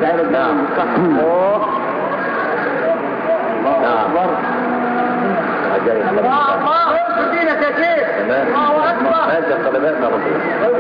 نعم نعم عجائب دينك يا شيخ تمام الله اكبر ماشي طلباتنا ربنا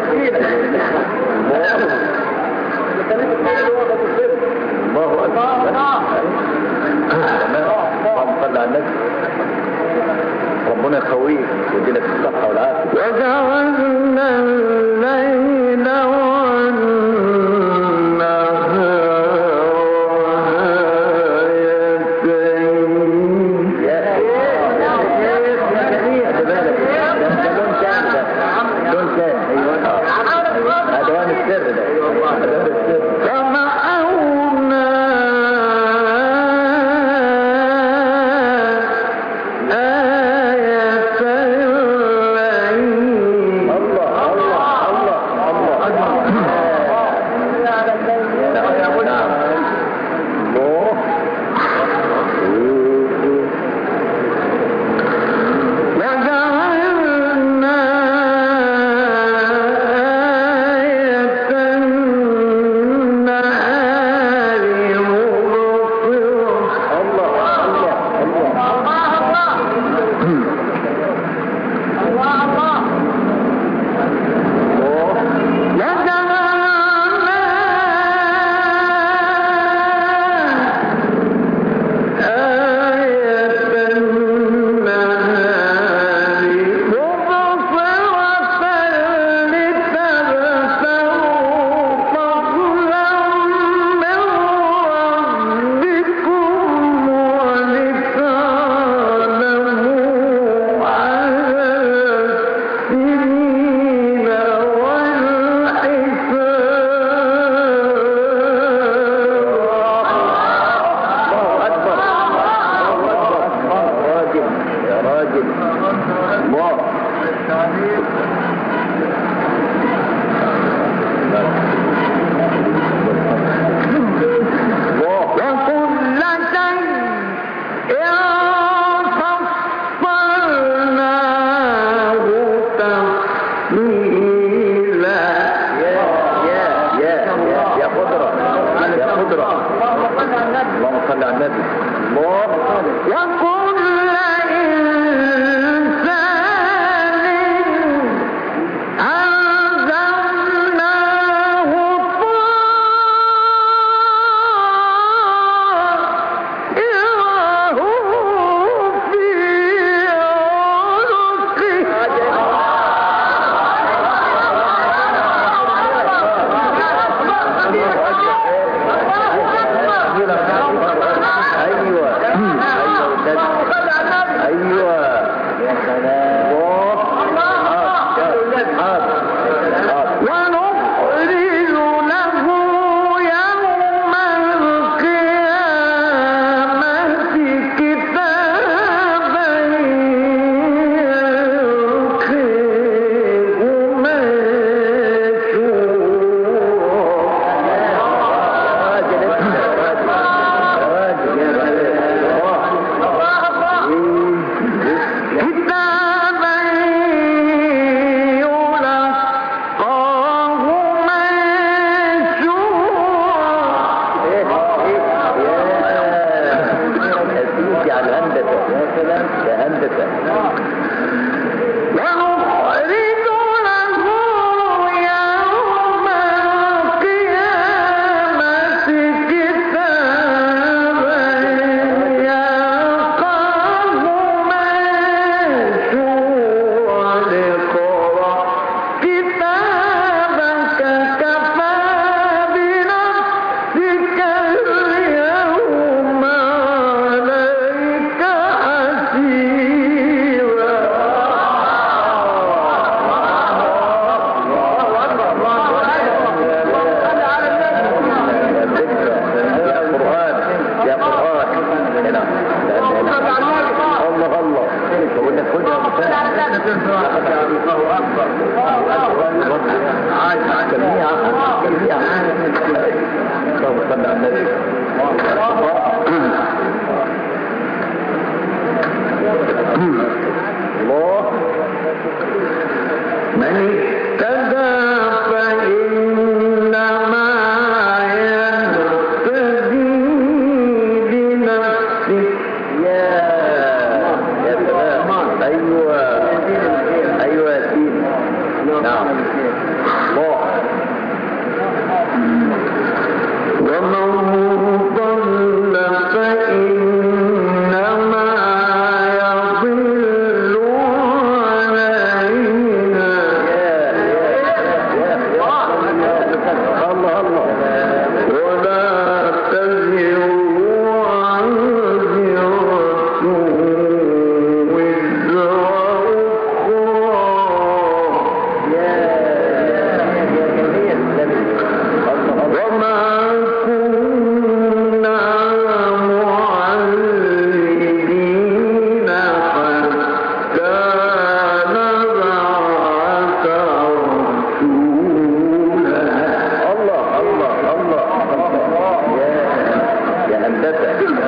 الله اكبر تمام اللهم صل على النبي ربنا يقويك ويديلك الصحه والعافيه وجعلنا الليل والنهار يا خلي بالك ده ده لون تاني ده لون تاني ايوه ادوان السر ده ادوان السر فمحونا آية الليل الله الله الله الله نعم نعم الله وجعلنا آية النهار مبصرة الله الله الله الله اكبر الله اكبر راجل يا راجل الله الله وكل شيء فصلناه تفصيلا يا يا يا يا قدرة يا قدرة اللهم صل على النبي الله وكل إنسان ألزمناه طائره في ايوه ايوه ايوه يا سلام الله حاضر حاضر ونخرج له يوم القيامة كتابا يلقيه منشورا راجل انت راجل يا كتابا يلقاه منشورا يا سيدي على الهندسة يا سلام يا هندسة ونخرج له يوم القيامة كتابا يلقاه منشورا اقرأ كتابك كفى بنفسك اليوم عليك يا ذكرى يا قرآن يا قرآن هنا الله الله بقول لك خدها الله أكبر جميعا جميعا اللهم صل على النبي الله من اهتدى فإنما يهتدي يا سلام ايوه ايوه يا سيدي نعم الله ومن ضل فإنما يضل عليها الله الله ولا تزر وازرة وزر أخرى وما كنا معذبين حتى نبعث رسولا الله الله الله يا يا هندسة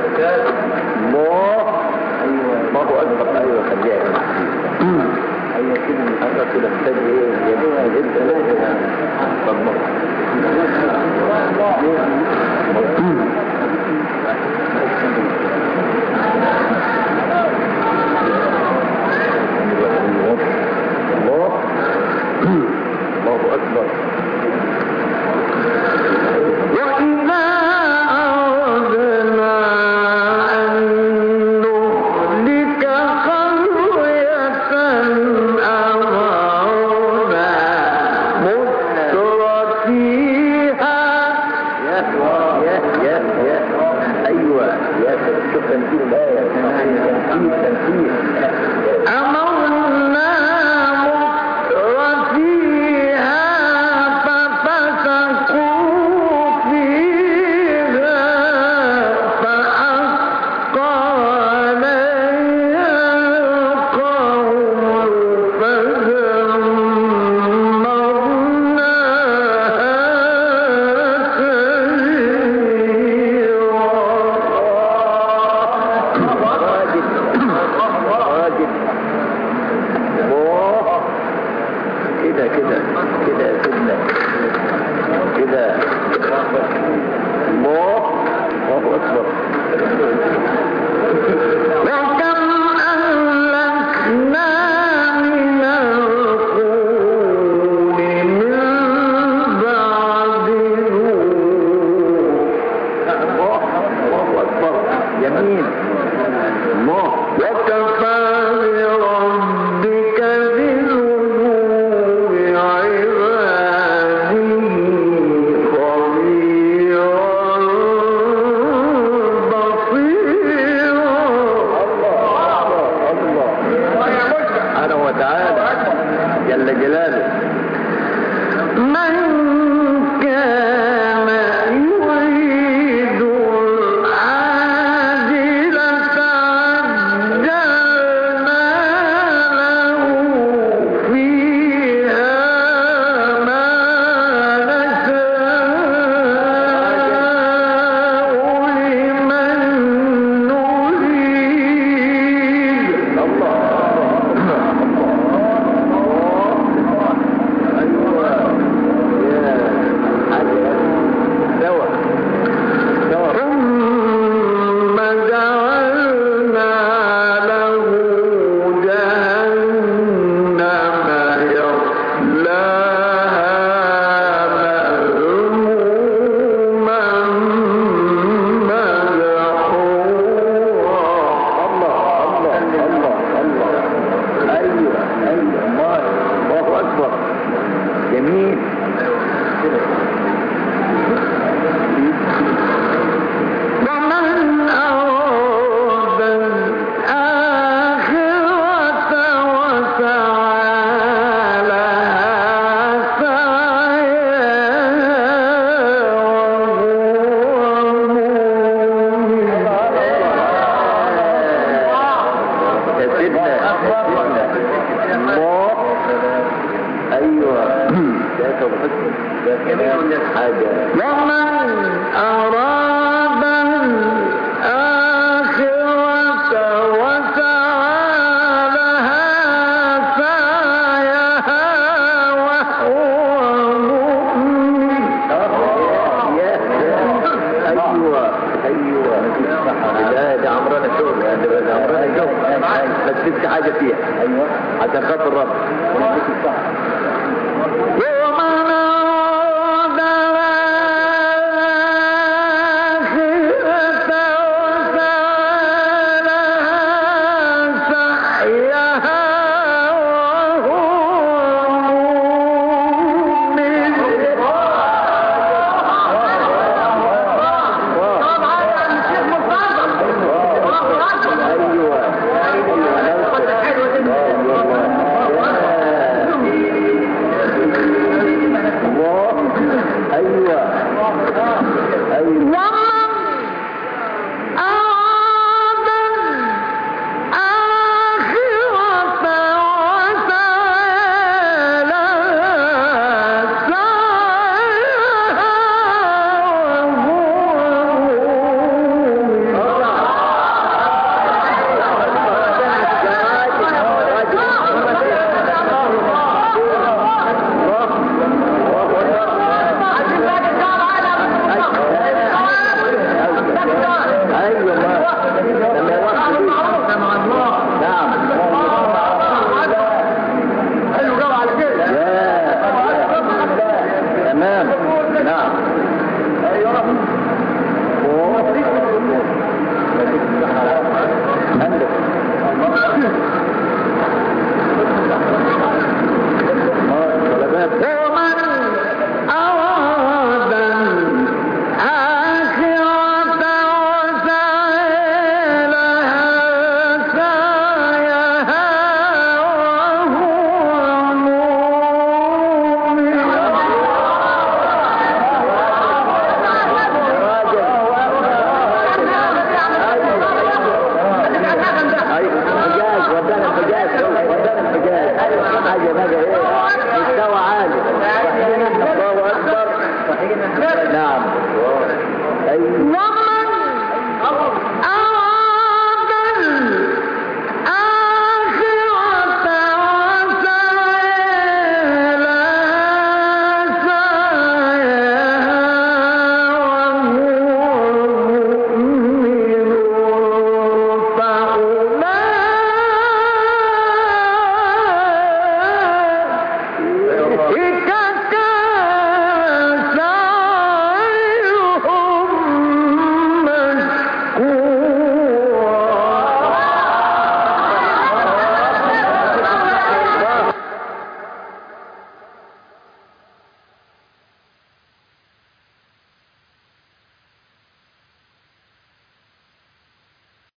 الله الله أكبر أيوة خليها أيوة كده أنا كده محتاج إيه يا جدا طب الله الله أكبر وإذا أردنا أن نهلك قرية أمرنا متر فيها يا يا يا يا ايوه يا شوف تمثيل الايه تمثيل تمثيل أمرنا متر فيها ففسقوا فيها فحق عليها القول فدمرناها تدميرا راجل راجل الله كده كده كده يا سيدنا كده الله الله اكبر وكم أهلكنا من القرون من بعد نوح الله الله اكبر يمين الله وكفى بربك بذنوب عباده خبيرا بصيرا الله الله سبحانه وتعالى جل جلاله من كان يريد العاجلة عجلنا له فيها ما نشاء لمن نريد الله ايوه يا حاجه سوا سوا ثم جعلنا له جهنم يصلاها مذموما مدحورا الله الله الله الله ايوه ايوه الله الله اكبر جميل ومن أراد الآخرة وسعى لها سعيها وهو مؤمن يا سيدنا يا سيدنا الله ايوه ده توحيد ده كلام حاجه ومن أراد الآخرة وسعى لها سعيها وهو مؤمن يا يا ايوه ايوه لا ده عمرنا شغل هذا نفذت حاجة فيها ايوه عشان خاطر رب ومن